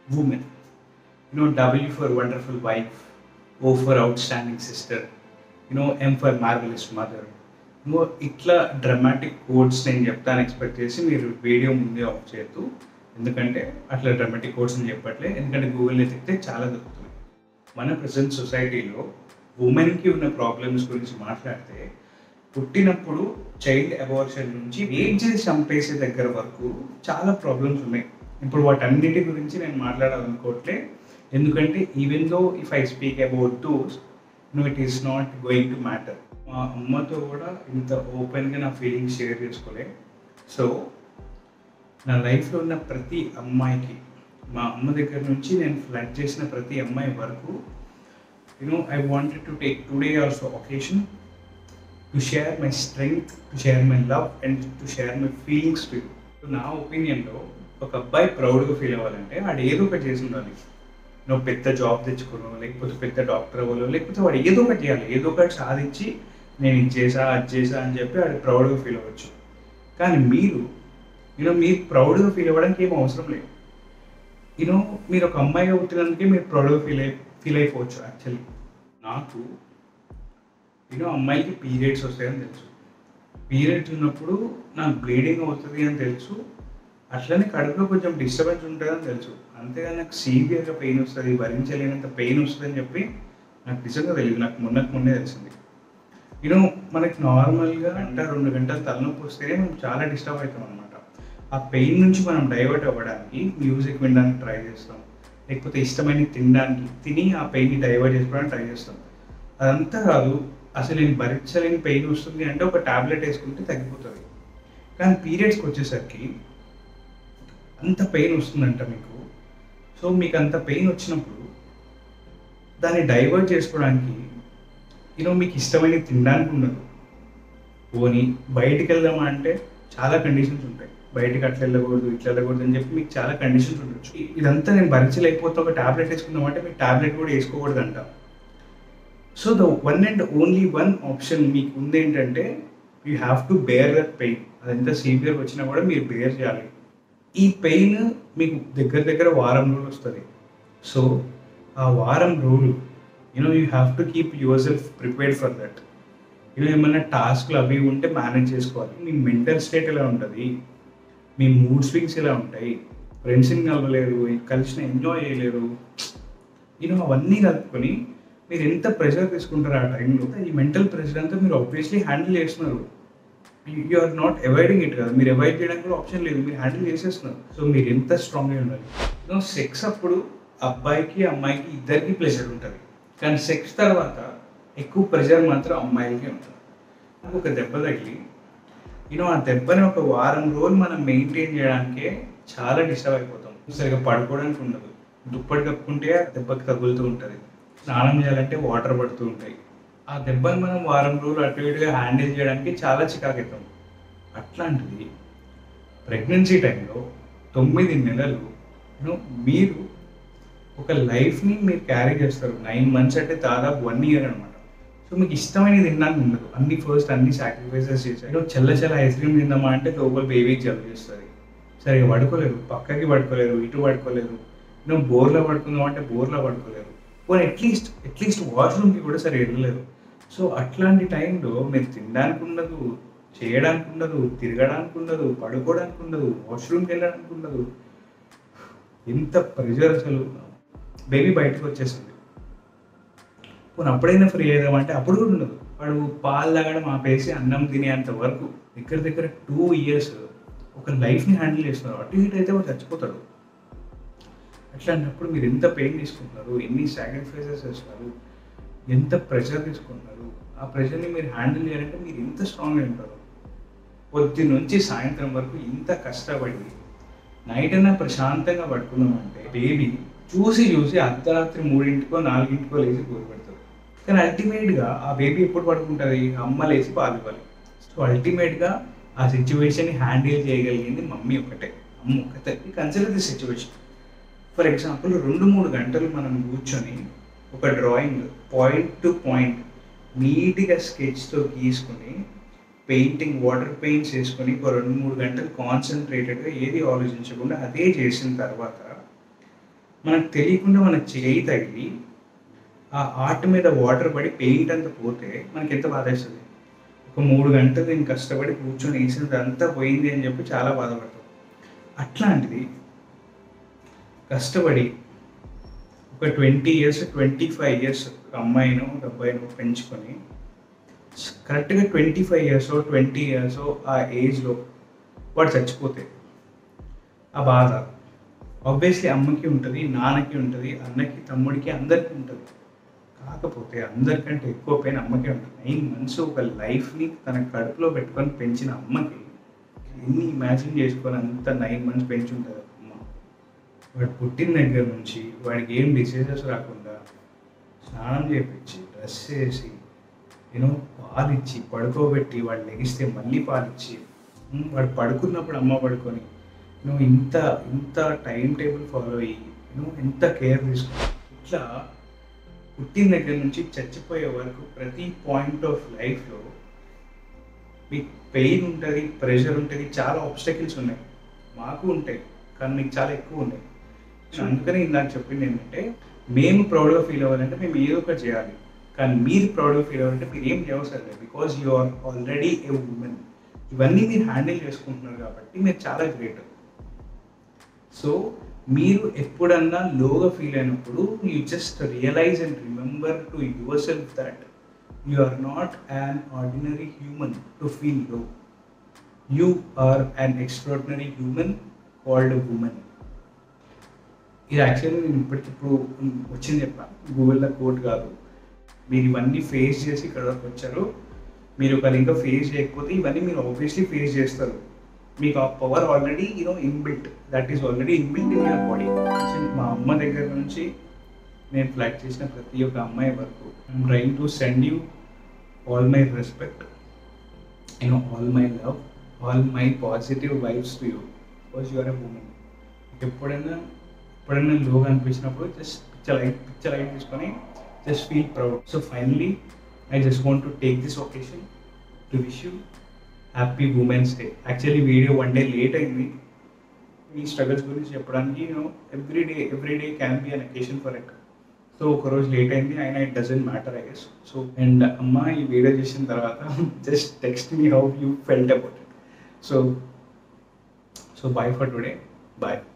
women you know W for wonderful wife O for outstanding sister you know M for marvellous mother you know ఇట్లా dramatic codes నేను చెప్తాను expect చేసి మీరు video ముందే of చేయొద్దు ఎందుకంటే అట్లా డ్రమాటిక్ కోడ్స్ అని చెప్పట్లే ఎందుకంటే గూగుల్ ఎతికితే చాలా దొరుకుతుంది మన ప్రజెంట్ సొసైటీలో ఉమెన్కి ఉన్న ప్రాబ్లమ్స్ గురించి మాట్లాడితే పుట్టినప్పుడు చైల్డ్ అబార్షన్ నుంచి రేప్ చేసి చంపేసే దగ్గర వరకు చాలా ప్రాబ్లమ్స్ ఉన్నాయి ఇప్పుడు వాటన్నిటి గురించి నేను మాట్లాడాలనుకోవట్లే ఎందుకంటే even though if I speak about those no it is not going to matter మా అమ్మతో కూడా ఇంత ఓపెన్గా నా ఫీలింగ్స్ షేర్ చేసుకోలే సో నా లైఫ్లో ఉన్న ప్రతి అమ్మాయికి మా అమ్మ దగ్గర నుంచి నేను ఫ్లడ్ చేసిన ప్రతి అమ్మాయి వరకు you know I wanted to take today also occasion to share my strength to share my love and to share my feelings to నా ఒపీనియన్లో ఒక అబ్బాయి ప్రౌడ్గా ఫీల్ అవ్వాలంటే వాడు ఏదో ఒకటి చేసి ఉండాలి నువ్వు పెద్ద జాబ్ తెచ్చుకోను లేకపోతే పెద్ద డాక్టర్ అవ్వాలో లేకపోతే వాడు ఏదో ఒకటి చేయాలి ఏదో ఒకటి సాధించి నేను ఇది చేసా అది చేసా అని చెప్పి వాడు ప్రౌడ్గా ఫీల్ అవ్వచ్చు కానీ మీరు యూనో మీరు ప్రౌడ్గా ఫీల్ అవ్వడానికి ఏం అవసరం లేదు యూనో మీరు ఒక అమ్మాయిగా పుట్టినందుకే మీరు ప్రౌడ్గా ఫీల్ అయి ఫీల్ అయిపోవచ్చు యాక్చువల్లీ నాకు యూనో అమ్మాయికి పీరియడ్స్ వస్తాయని తెలుసు పీరియడ్స్ ఉన్నప్పుడు నాకు బ్లీడింగ్ అవుతుంది అని తెలుసు అట్లనే కడుపులో కొంచెం డిస్టర్బెన్స్ ఉంటుందని తెలుసు అంతేగాని నాకు సీవియర్గా పెయిన్ వస్తుంది భరించలేనంత పెయిన్ వస్తుందని చెప్పి నాకు నిజంగా తెలియదు నాకు మొన్నకు మొన్నే తెలిసింది యూనో మనకి నార్మల్గా గంట రెండు గంటలు తలనొప్పి వస్తేనే మనం చాలా డిస్టర్బ్ అవుతాం అనమాట ఆ పెయిన్ నుంచి మనం డైవర్ట్ అవ్వడానికి మ్యూజిక్ వినడానికి ట్రై చేస్తాం లేకపోతే ఇష్టమైన తినడానికి తిని ఆ పెయిన్ని డైవర్ట్ చేసుకోవడానికి ట్రై చేస్తాం అదంతా కాదు అసలు నేను భరించలేని పెయిన్ వస్తుంది అంటే ఒక టాబ్లెట్ వేసుకుంటే తగ్గిపోతుంది కానీ పీరియడ్స్కి వచ్చేసరికి అంత పెయిన్ వస్తుందంట మీకు సో మీకు అంత పెయిన్ వచ్చినప్పుడు దాన్ని డైవర్ట్ చేసుకోవడానికి యూనో మీకు ఇష్టమైన తినడానికి ఉండదు పోనీ బయటికి వెళ్దామా అంటే చాలా కండిషన్స్ ఉంటాయి బయటికి అట్లా వెళ్ళకూడదు ఇట్లా వెళ్ళకూడదు అని చెప్పి మీకు చాలా కండిషన్స్ ఉండొచ్చు ఇ- ఇదంతా నేను భరించలేకపోతే ఒక టాబ్లెట్ వేసుకుందామంటే మీకు టాబ్లెట్ కూడా వేసుకోకూడదు అంట so the one and only one option మీకు ఉంది ఏంటంటే you have to bear that pain అదంతా సీవియర్ వచ్చినా కూడా మీరు బేర్ చేయాలి ఈ పెయిన్ మీకు దగ్గర దగ్గర వారం రోజులు వస్తుంది సో ఆ వారం రోజులు you know you have to keep yourself prepared for that you know ఏమైనా టాస్క్లు అవి ఉంటే మేనేజ్ చేసుకోవాలి మీ మెంటల్ స్టేట్ ఎలా ఉంటుంది మీ మూడ్ స్వింగ్స్ ఎలా ఉంటాయి ఫ్రెండ్స్ని కలవలేరు కలిసిన ఎంజాయ్ చేయలేరు యూనో అవన్నీ కలుపుకొని మీరు ఎంత ప్రెషర్ తీసుకుంటారు ఆ టైంలో ఈ మెంటల్ ప్రెషర్ అంతా మీరు ఆబ్వియస్లీ హ్యాండిల్ చేస్తున్నారు you are not avoiding it కదా మీరు అవాయిడ్ చేయడానికి కూడా ఆప్షన్ లేదు మీరు హ్యాండిల్ చేసేస్తున్నారు సో మీరు ఎంత స్ట్రాంగ్గా ఉండాలి నో సెక్స్ అప్పుడు అబ్బాయికి అమ్మాయికి ఇద్దరికి ప్రెషర్ ఉంటుంది కానీ సెక్స్ తర్వాత ఎక్కువ ప్రెషర్ మాత్రం అమ్మాయిలకి ఉంటుంది నాకు ఒక దెబ్బ తగిలి యూనో ఆ దెబ్బని ఒక వారం రోజులు మనం మెయింటైన్ చేయడానికే చాలా డిస్టర్బ్ అయిపోతాం సరిగా పడుకోవడానికి ఉండదు దుప్పటి కప్పుకుంటే ఆ దెబ్బకి తగులుతూ ఉంటుంది స్నానం చేయాలంటే వాటర్ పడుతూ ఉంటాయి ఆ దెబ్బని మనం వారం రోజులు అటు ఇటుగా హ్యాండిల్ చేయడానికి చాలా చికాకెత్తాం అట్లాంటిది ప్రెగ్నెన్సీ టైంలో తొమ్మిది నెలలు you know, మీరు ఒక లైఫ్ని మీరు క్యారీ చేస్తారు నైన్ మంత్స్ అంటే దాదాపు వన్ ఇయర్ అనమాట సో మీకు ఇష్టమైనది తినడానికి ఉండదు అన్ని ఫస్ట్ అన్ని సాక్రిఫైసెస్ చేశారు చల్ల చల్ల ఐస్ క్రీమ్ తిందామా అంటే లోపల బేబీకి జలుబు చేస్తుంది సరిగా పడుకోలేరు పక్కకి పడుకోలేరు ఇటు పడుకోలేరు నువ్వు బోర్లో పడుకుందాం అంటే బోర్లో పడుకోలేరు పోనీ అట్లీస్ట్ అట్లీస్ట్ వాష్రూమ్కి కూడా సరే వెళ్ళలేరు సో అట్లాంటి టైంలో మీరు తినడానికి ఉండదు చేయడానికి ఉండదు తిరగడానికి ఉండదు పడుకోవడానికి ఉండదు వాష్రూమ్కి వెళ్ళడానికి ఉండదు ఎంత ప్రెషర్ అసలు బేబీ బయటకు వచ్చేస్తుంది పోనీ అప్పుడైనా ఫ్రీ అయ్యామంటే అప్పుడు కూడా ఉండదు వాడు పాలు తాగడం ఆపేసి అన్నం తినేంత వరకు దగ్గర దగ్గర టూ ఇయర్స్ ఒక లైఫ్ని హ్యాండిల్ చేస్తున్నారు అటు ఇటు అయితే వాడు చచ్చిపోతాడు అట్లాంటప్పుడు మీరు ఎంత పెయిన్ తీసుకుంటున్నారు ఎన్ని సాక్రిఫైసెస్ చేస్తున్నారు ఎంత ప్రెషర్ తీసుకుంటున్నారు ఆ ప్రెషర్ని మీరు హ్యాండిల్ చేయాలంటే మీరు ఎంత స్ట్రాంగ్ ఉంటారు పొద్దు నుంచి సాయంత్రం వరకు ఇంత కష్టపడి నైట్ అయినా ప్రశాంతంగా పడుకుందామంటే బేబీ చూసి చూసి అర్ధరాత్రి మూడింటికో నాలుగింటికో లేచి కూర పెడతారు కానీ అల్టిమేట్గా ఆ బేబీ ఎప్పుడు పడుకుంటుంది అమ్మ లేచి పాలు ఇవ్వాలి సో అల్టిమేట్గా ఆ సిచ్యువేషన్ని హ్యాండిల్ చేయగలిగింది మమ్మీ ఒకటే అమ్మ ఒకటే consider the situation for example రెండు మూడు గంటలు మనం కూర్చొని ఒక డ్రాయింగ్ పాయింట్ టు పాయింట్ నీట్గా స్కెచ్తో గీసుకొని పెయింటింగ్ వాటర్ పెయింట్స్ వేసుకొని ఒక రెండు మూడు గంటలు కాన్సన్ట్రేటెడ్గా ఏది ఆలోచించకుండా అదే చేసిన తర్వాత మనకు తెలియకుండా మన చేయి తగిలి ఆ ఆర్ట్ మీద వాటర్ పడి పెయింట్ అంతా పోతే మనకి ఎంత బాధ వేస్తుంది ఒక మూడు గంటలు నేను కష్టపడి కూర్చొని వేసినది అంతా పోయింది అని చెప్పి చాలా బాధపడతాం అట్లాంటిది కష్టపడి ఒక twenty years twenty five years ఒక అమ్మాయినో ఒక అబ్బాయినో పెంచుకొని కరెక్ట్గా twenty five years twenty years ఆ ఏజ్లో వాడు చచ్చిపోతే ఆ బాధ ఆబ్వియస్లీ అమ్మకి ఉంటుంది నాన్నకి ఉంటుంది అన్నకి తమ్ముడికి అందరికీ ఉంటుంది కాకపోతే అందరికంటే ఎక్కువ పెయిన్ అమ్మకే ఉంటుంది నైన్ మంత్స్ ఒక లైఫ్ని తన కడుపులో పెట్టుకొని పెంచిన అమ్మకి ఎన్ని ఇమాజిన్ చేసుకొని అంత నైన్ మంత్స్ పెంచి ఉంటుంది అమ్మ వాడు పుట్టిన దగ్గర నుంచి వాడికి ఏం డిసీజెస్ రాకుండా స్నానం చేపించి డ్రెస్ చేసి యూనో పాలిచ్చి పడుకోబెట్టి వాడు లెగిస్తే మళ్ళీ పాలిచ్చి ఉమ్, వాడు పడుకున్నప్పుడు అమ్మ పడుకొని నువ్వు ఇంత ఇంత టైం టేబుల్ ఫాలో అయ్యి నువ్వు ఎంత కేర్ తీసుకో ఇట్లా పుట్టిన దగ్గర నుంచి చచ్చిపోయే వరకు ప్రతి పాయింట్ ఆఫ్ లైఫ్లో మీకు పెయిన్ ఉంటుంది ప్రెషర్ ఉంటుంది చాలా ఆబ్స్టకిల్స్ ఉన్నాయి మాకు ఉంటాయి కానీ మీకు చాలా ఎక్కువ ఉన్నాయి సో అందుకని ఇందాక చెప్పింది ఏంటంటే మేము ప్రౌడ్గా ఫీల్ అవ్వాలంటే మేము ఏదో ఒకటి చేయాలి కానీ మీరు ప్రౌడ్గా ఫీల్ అవ్వాలంటే మీరు ఏం చేయవసరం లేదు because you are already a women ఇవన్నీ మీరు హ్యాండిల్ చేసుకుంటున్నారు కాబట్టి మీరు చాలా గ్రేట్ సో మీరు ఎప్పుడన్నా లోగా ఫీల్ అయినప్పుడు you just realize and remember to yourself that you are not an ordinary human to feel low you are an extraordinary human called women ఇది యాక్చువల్లీ నేను ఇప్పటికిప్పుడు వచ్చింది చెప్పాను గూగుల్లో కోడ్ కాదు మీరు ఇవన్నీ ఫేస్ చేసి ఇక్కడ వరకు వచ్చారు మీరు ఒకవేళ ఇంకా ఫేస్ చేయకపోతే ఇవన్నీ మీరు ఆబ్వియస్లీ ఫేస్ చేస్తారు మీకు ఆ power already you know inbuilt that is already inbuilt in your body మా అమ్మ దగ్గర నుంచి నేను ఫ్లాట్ చేసిన ప్రతి ఒక్క అమ్మాయి వరకు I'm trying to send you all my respect you know all my love all my positive vibes to you because you are a women ఎప్పుడైనా ఎప్పుడైనా లోగా అనిపించినప్పుడు just picture light picture light తీసుకొని just feel proud so finally I just want to take this occasion to wish you happy women's day actually video one day late అయింది మీ struggles గురించి చెప్పడానికి నేను every day every day can be an occasion for it so ఒక రోజు late అయింది అయినా it doesn't matter I guess so and అమ్మ ఈ వీడియో చేసిన తర్వాత just text me how you felt about it so so bye for today bye